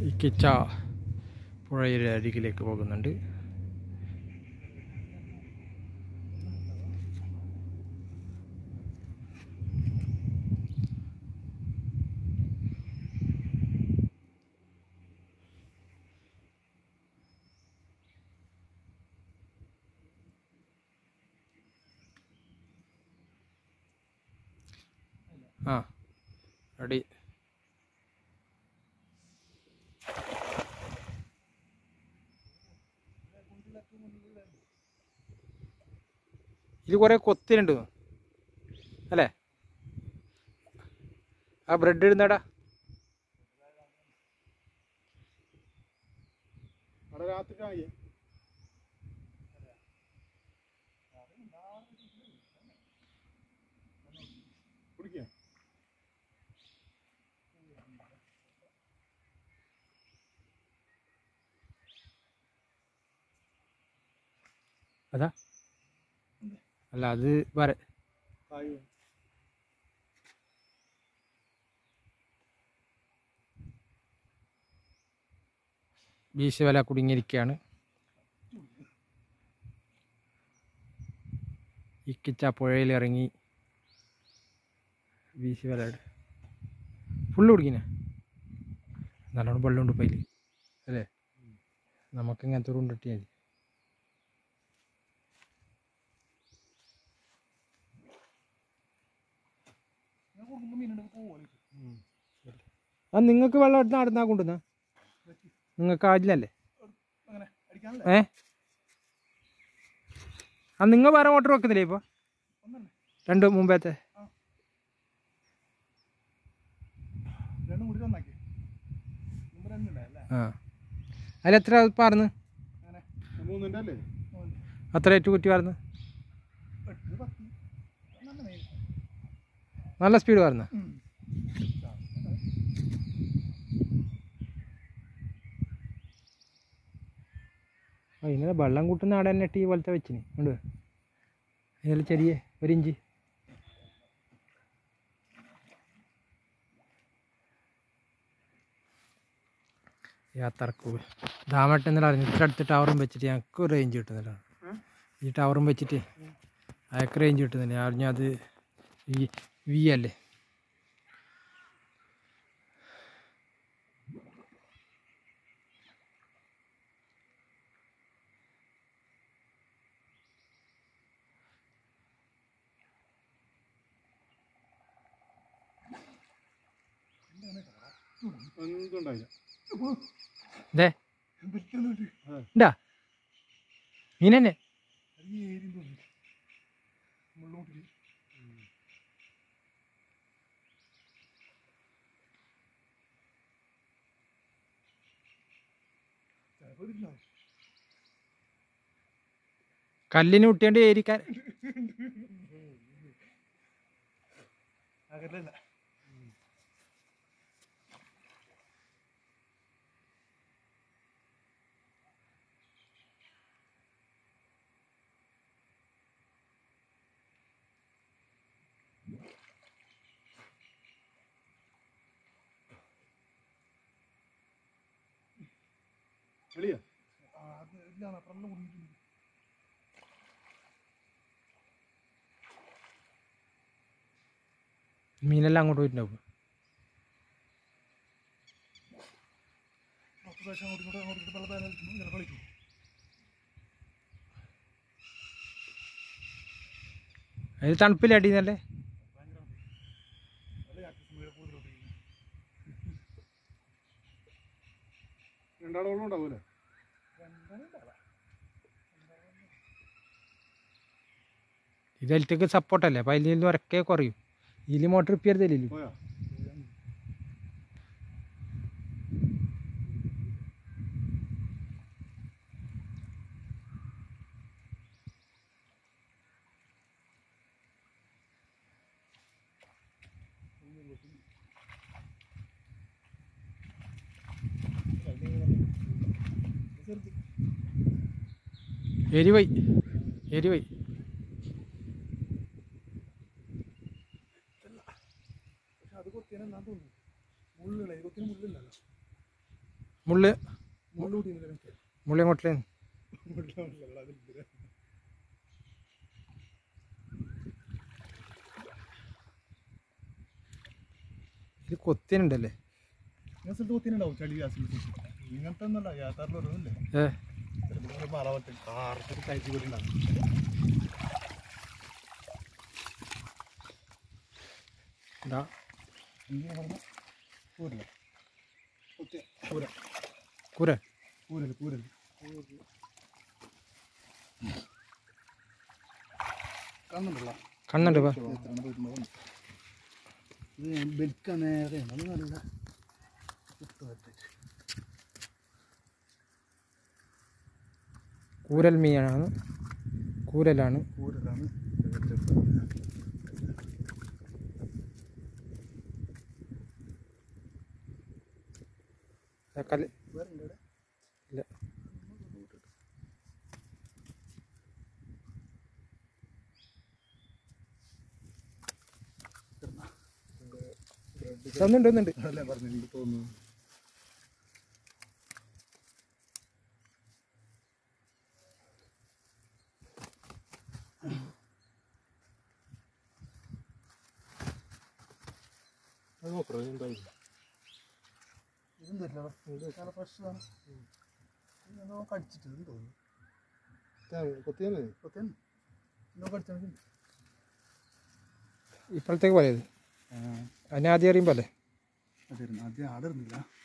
ഈ കിച്ച പുഴയുടെ അരികിലേക്ക് പോകുന്നുണ്ട് ആ റെഡി ഇത് കുറേ കൊത്തിനുണ്ട് അല്ലേ ആ ബ്രെഡ് ഇടുന്നടാ അവിടെ രാത്രി കായേ കുടിക്കാം അതാ അല്ല അത് വേറെ കായ് ബീച്ച് വില കുടുങ്ങിയിരിക്കുകയാണ് ഇക്കിച്ച പുഴയിൽ ഇറങ്ങി ബീച്ച് വില ഫുള്ള് കുടിക്കുന്നേ നല്ലോണം വെള്ളമുണ്ട് പൈല് അല്ലേ നമുക്ക് ഇങ്ങനത്തെ ഒരു ഉണ്ടിട്ടിയാൽ മതി ഞാൻ കൊടുക്കുമ്പോൾ മീനുണ്ട് പോവാ ആ നിങ്ങൾക്ക് വെള്ളം എടുത്ത് നടന്നാ കൊണ്ടുവന്ന നിങ്ങൾക്ക് ആജിലല്ലേ അങ്ങനെ അടിക്കാനല്ലേ ഏ ആ നിങ്ങൾ വേറെ മോട്ടർ വെക്കുന്നില്ലേ ഇപ്പോൾ ഒന്നല്ലേ രണ്ട് മുമ്പത്തെ രണ്ടും കൂടി നന്നാക്കി മുമ്പ് രണ്ടുണ്ടായല്ലേ ആ അതിലെത്ര പറഞ്ഞു അങ്ങനെ മൂന്നിൻ്റെ അല്ലേ അത്ര ഏറ്റു കുറ്റി പറഞ്ഞു എട്ട് പത്ത് നല്ല മെയിൻ നല്ല സ്പീഡ് പറഞ്ഞു ആ ഇന്നലെ വെള്ളം കൂട്ടുന്ന ആടെ തന്നെ ടീ പോലത്തെ വെച്ചിന് ഉണ്ട് അതിൽ ചെറിയ ഒരു ഇഞ്ച് യാത്രക്ക് ദാമട്ട് ഇന്നലെ അറിഞ്ഞു ഇത്ര അടുത്ത് ടവറും വെച്ചിട്ട് ഞങ്ങൾക്ക് റേഞ്ച് കിട്ടുന്നില്ല ഈ ടവറും വെച്ചിട്ട് അയക്ക് റേഞ്ച് കിട്ടുന്നില്ല ഞാൻ അറിഞ്ഞു അത് വി വി അല്ലേ എന്തുണ്ടായില്ല ഇതേ ഉണ്ടാ മീൻ തന്നെ കല്ലിന് കുട്ടിയാണ്ട് ഏരിക്കാൻ അകലല്ല എളിയാ അത് ഇല്ല അപ്പുറം കുടിയിട്ടുണ്ട് മീനെല്ലാം അങ്ങോട്ട് പോയിട്ടുണ്ടാവും പത്ത് പ്രാവശ്യം അങ്ങോട്ടും ഇങ്ങോട്ടും അങ്ങോട്ടും ഇങ്ങോട്ടും പല പേരും ഇങ്ങനെ കളിക്കും അതിൽ തണുപ്പില്ല അടിയെന്നല്ലേ ഭയങ്കര നല്ല ആക്ടീവ് സമയം കൂടുതലോട്ട് രണ്ടാളോളം ഉണ്ടാവൂലേ ഇത് അതിലേക്ക് സപ്പോർട്ടല്ലേ അപ്പോൾ അതിൽ നിന്ന് ഉറക്കെ കുറയും ഇതിൽ മോട്ടർ റിപ്പയർ തരില്ലല്ലോ പോയാ എരിവൈ എരിവൈ പക്ഷെ അത് കൊത്തിയാൽ എന്നാ തോന്നുന്നു മുള്ളുള്ള ഇത് കൊത്തിന് മുള്ളില്ലല്ലോ മുള്ള് മുള്ളു കൂട്ടിയില്ല മുള്ളി അങ്ങോട്ടില്ലേ ഇത് കൊത്തിനുണ്ടല്ലേ ഞാൻ സ്ഥലത്ത് കൊത്തിനുണ്ടാവും ചളി ഗ്യാസിൽ ഇങ്ങനത്തെ ഒന്നല്ല യാത്രയിൽ വരുന്നില്ലേ ഏ ചിലപ്പോൾ മല പറ്റും കാർത്തിട്ട് കഴിച്ചു പോയിട്ടുണ്ടാവും ഇതാ ഇങ്ങനെ പറഞ്ഞ പൂരില്ല കുത്തിയ പൂര കൂര പൂരല് പൂരല് കാണുന്നുണ്ടല്ലോ കണ്ണുണ്ട് ഇപ്പൊ എത്രയാണ് പോയിട്ടുണ്ടാവും ഇത് ഞാൻ ബെൽക്ക നേരെ അത് നല്ല കുത്തുപറ്റി കൂരൽ മീനാണ് കൂരലാണ് പൂരലാണ് ആ കല്ല് വേറെ ഉണ്ട് ഇവിടെ ഇല്ല ഒന്നുണ്ട് ഒന്നുണ്ട് അല്ലേ പറഞ്ഞു എനിക്ക് തോന്നുന്നു അത് നോക്കണം എന്തായാലും ഇതും തരില്ല നല്ല ഫ്രഷാണ് ഇതെന്തോ കടിച്ചിട്ട് ഇതും തോന്നുന്നു കൊത്തിയാണ് കൊത്തിയാണ് എന്തോ കടിച്ചാൽ ഇപ്പോഴത്തേക്ക് പോയത് അതിനെ ആദ്യം അറിയുമ്പോൾ അല്ലേ അതായിരുന്നു ആദ്യം ആടെ ഇരുന്നില്ല